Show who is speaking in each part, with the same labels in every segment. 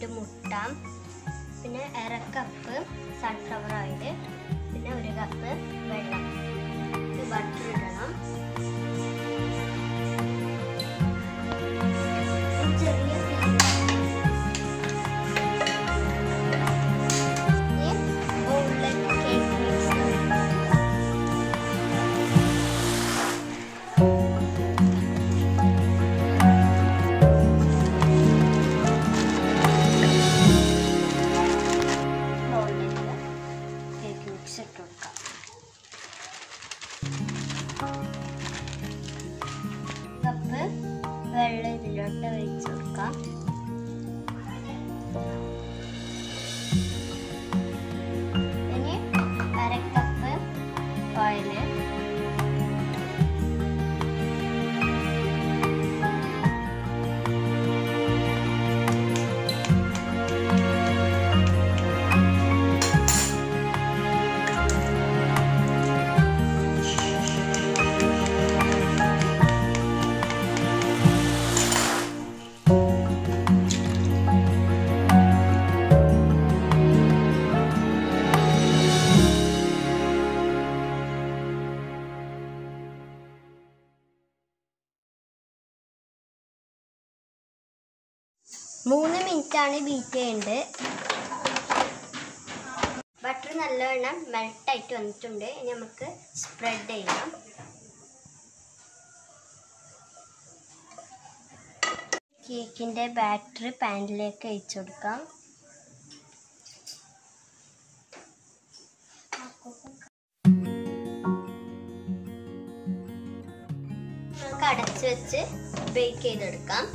Speaker 1: രണ്ട് മുട്ട പിന്നെ അര കപ്പ് സൺഫ്ലവർ ഓയിൽ പിന്നെ ഒരു കപ്പ് വെള്ളം ഇത് ബട്ടർ ഇടണം ഒരു ചെറിയ ബൗളിലേക്ക് കേക്ക് മിക്സ് ബൗളിലേക്ക് കേക്ക് മിക്സ് ഇട്ട് കൊടുക്കാം കപ്പ് വെള്ളം ഇതിലോട്ട് ഒഴിച്ച് കൊടുക്കാം ഇനി അര കപ്പ് ഓയില് മൂന്ന് മിനിറ്റ് ആണ് ബീറ്റ് ചെയ്യേണ്ടത് ബട്ടർ നല്ലവണ്ണം മെൽട്ട് ആയിട്ട് വന്നിട്ടുണ്ട് ഇനി നമുക്ക് സ്പ്രെഡ് ചെയ്യാം കേക്കിൻ്റെ ബാറ്റർ പാനിലേക്ക് ഒഴിച്ചു കൊടുക്കാം നമുക്ക് അടച്ചു വെച്ച് ബേക്ക് ചെയ്തെടുക്കാം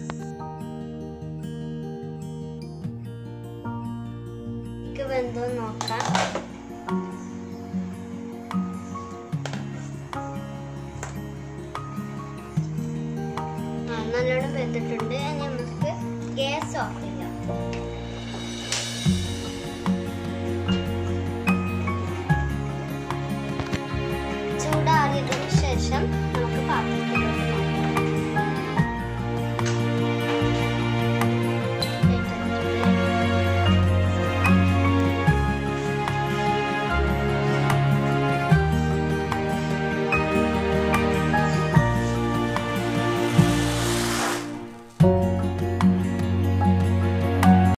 Speaker 1: കേക്ക് വെന്തോ നോക്കാം ആ, നല്ലോണം വെന്തിട്ടുണ്ട്